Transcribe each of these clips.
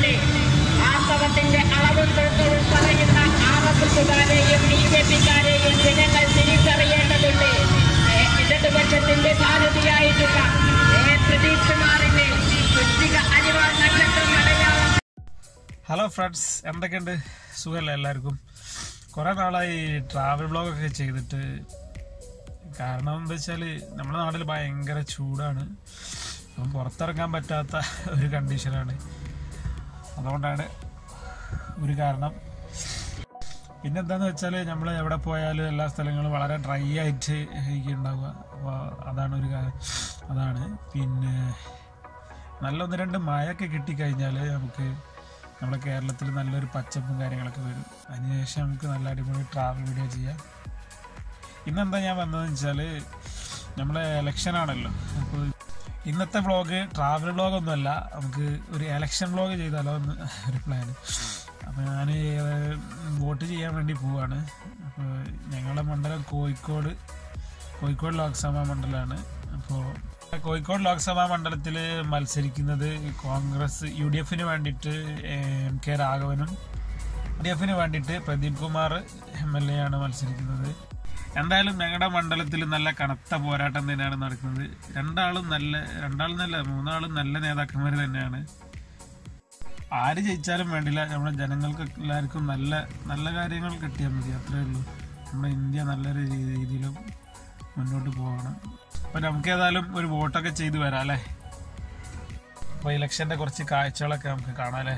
തന്നെ വാസ്തവത്തിന്റെ അളവും തൂക്കവും പറയുന്ന ആർ എസ് എസുകാരെയും ബി ജെ പിക്കാരെയും ജനങ്ങൾ തിരിച്ചറിയേണ്ടതുണ്ട് ഏ, ഇടതുപക്ഷത്തിന്റെ ഭാരതിയായിട്ടുള്ള എ പ്രദീപ് കുമാറിന്റെ വൃത്തിക അരിവാൾ നക്ഷത്രം മലയാളം ഹലോ ഫ്രണ്ട്സ് എന്തൊക്കെയുണ്ട് സുഖമല്ല എല്ലാവർക്കും കുറേ നാളായി ട്രാവൽ വ്ളോഗൊക്കെ ചെയ്തിട്ട് കാരണം എന്താ വെച്ചാൽ നമ്മുടെ നാട്ടിൽ ഭയങ്കര ചൂടാണ് അപ്പം പുറത്തിറങ്ങാൻ പറ്റാത്ത ഒരു കണ്ടീഷനാണ് അതുകൊണ്ടാണ് ഒരു കാരണം പിന്നെ എന്താന്ന് വെച്ചാൽ നമ്മൾ എവിടെ പോയാലും എല്ലാ സ്ഥലങ്ങളും വളരെ ഡ്രൈ ആയിട്ട് ആയിരിക്കും ഉണ്ടാവുക അപ്പോൾ അതാണ് ഒരു കാര്യം അതാണ് പിന്നെ നല്ല ഒന്ന് രണ്ട് മഴയൊക്കെ കിട്ടിക്കഴിഞ്ഞാൽ നമുക്ക് നമ്മുടെ കേരളത്തിൽ നല്ലൊരു പച്ചപ്പും കാര്യങ്ങളൊക്കെ വരും അതിനുശേഷം നമുക്ക് നല്ല അടിപൊളി ട്രാവൽ വീഡിയോ ചെയ്യാം ഇന്നെന്താ ഞാൻ വന്നതെന്ന് വെച്ചാൽ നമ്മളെ എലക്ഷൻ ആണല്ലോ അപ്പോൾ ഇന്നത്തെ വ്ളോഗ് ട്രാവൽ വ്ളോഗ് ഒന്നുമല്ല നമുക്ക് ഒരു എലക്ഷൻ വ്ളോഗ് ചെയ്താലോ എന്ന് ഒരു പ്ലാൻ അപ്പോൾ ഞാൻ വോട്ട് ചെയ്യാൻ വേണ്ടി പോവാണ് അപ്പോൾ ഞങ്ങളുടെ മണ്ഡലം കോഴിക്കോട് കോഴിക്കോട് ലോക്സഭാ മണ്ഡലമാണ് അപ്പോൾ കോഴിക്കോട് ലോക്സഭാ മണ്ഡലത്തിൽ മത്സരിക്കുന്നത് കോൺഗ്രസ് യു ഡി എഫിന് വേണ്ടിയിട്ട് എം കെ രാഘവനും യു ഡി എഫിന് വേണ്ടിയിട്ട് Pradeep Kumar M L A ആണ് മത്സരിക്കുന്നത് എന്തായാലും ഞങ്ങളുടെ മണ്ഡലത്തിൽ നല്ല കനത്ത പോരാട്ടം തന്നെയാണ് നടക്കുന്നത് രണ്ടാളും നല്ല രണ്ടാളും നല്ല മൂന്നാളും നല്ല നേതാക്കന്മാർ തന്നെയാണ് ആര് ജയിച്ചാലും വേണ്ടില്ല നമ്മുടെ ജനങ്ങൾക്ക് എല്ലാവർക്കും നല്ല നല്ല കാര്യങ്ങൾ കിട്ടിയാൽ മതി അത്രേ ഉള്ളൂ നമ്മുടെ ഇന്ത്യ നല്ലൊരു രീതിയിലും മുന്നോട്ട് പോകണം അപ്പൊ നമുക്ക് ഏതായാലും ഒരു വോട്ടൊക്കെ ചെയ്തു വരാം അല്ലേ അപ്പൊ ഇലക്ഷന്റെ കുറച്ച് കാഴ്ചകളൊക്കെ നമുക്ക് കാണാം അല്ലേ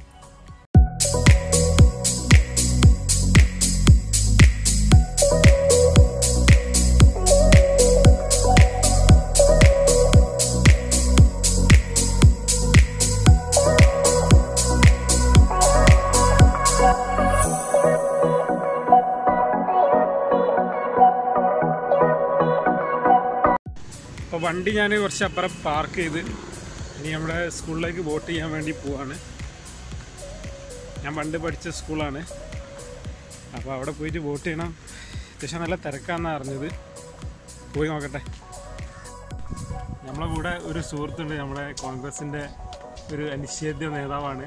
അപ്പോൾ വണ്ടി ഞാൻ കുറച്ച് അപ്പുറം പാർക്ക് ചെയ്ത് ഇനി നമ്മുടെ സ്കൂളിലേക്ക് വോട്ട് ചെയ്യാൻ വേണ്ടി പോവാണ് ഞാൻ പണ്ട് പഠിച്ച സ്കൂളാണ് അപ്പോൾ അവിടെ പോയിട്ട് വോട്ട് ചെയ്യണം അത്യാവശ്യം നല്ല തിരക്കാന്നാണ് അറിഞ്ഞത് പോയി നോക്കട്ടെ നമ്മളെ കൂടെ ഒരു സുഹൃത്തുണ്ട് നമ്മുടെ കോൺഗ്രസിൻ്റെ ഒരു അനിശ്ചിത നേതാവാണ്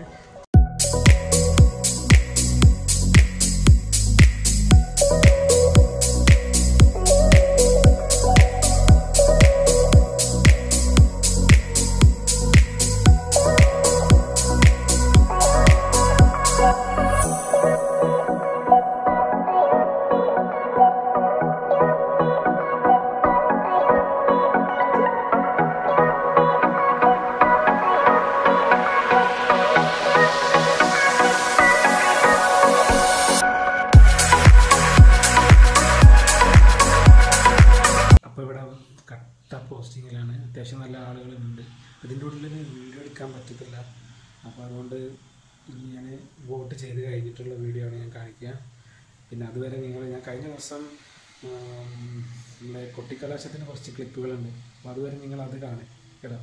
അപ്പോൾ ഇവിടെ കട്ട പോസ്റ്റിങ്ങിലാണ് അത്യാവശ്യം നല്ല ആളുകളുണ്ട് ഇതിൻ്റെ ഉള്ളിൽ വീഡിയോ എടുക്കാൻ പറ്റത്തില്ല അപ്പോൾ അതുകൊണ്ട് ഇനി ഞാൻ വോട്ട് ചെയ്ത് കഴിഞ്ഞിട്ടുള്ള വീഡിയോ ആണ് ഞാൻ കാണിക്കുക പിന്നെ അതുവരെ നിങ്ങൾ ഞാൻ കഴിഞ്ഞ ദിവസം ആം, നമ്മുടെ കൊട്ടിക്കലാശത്തിന് കുറച്ച് ക്ലിപ്പുകളുണ്ട് അപ്പോൾ അതുവരെ നിങ്ങൾ അത് കാണും കേട്ടോ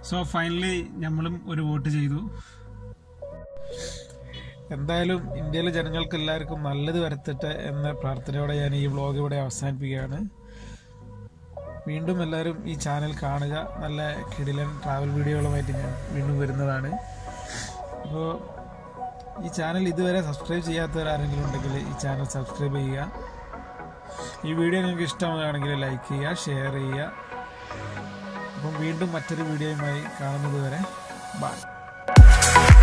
സോ ഫൈനലി നമ്മളും ഒരു വോട്ട് ചെയ്തു എന്തായാലും ഇന്ത്യയിലെ ജനങ്ങൾക്ക് എല്ലാവർക്കും നല്ലത് വരുത്തട്ടെ എന്ന പ്രാർത്ഥനയോടെ ഞാൻ ഈ വ്ളോഗ് ഇവിടെ അവസാനിപ്പിക്കുകയാണ് വീണ്ടും എല്ലാവരും ഈ ചാനൽ കാണുക നല്ല കിടിലൻ ട്രാവൽ വീഡിയോകളുമായിട്ട് ഞാൻ വീണ്ടും വരുന്നതാണ് അപ്പോൾ ഈ ചാനൽ ഇതുവരെ സബ്സ്ക്രൈബ് ചെയ്യാത്തവരാരെങ്കിലും ഉണ്ടെങ്കിൽ ഈ ചാനൽ സബ്സ്ക്രൈബ് ചെയ്യുക ഈ വീഡിയോ നിങ്ങൾക്ക് ഇഷ്ടമാവുകയാണെങ്കിൽ ലൈക്ക് ചെയ്യുക ഷെയർ ചെയ്യുക അപ്പം വീണ്ടും മറ്റൊരു വീഡിയോയുമായി കാണുന്നത് വരെ ബൈ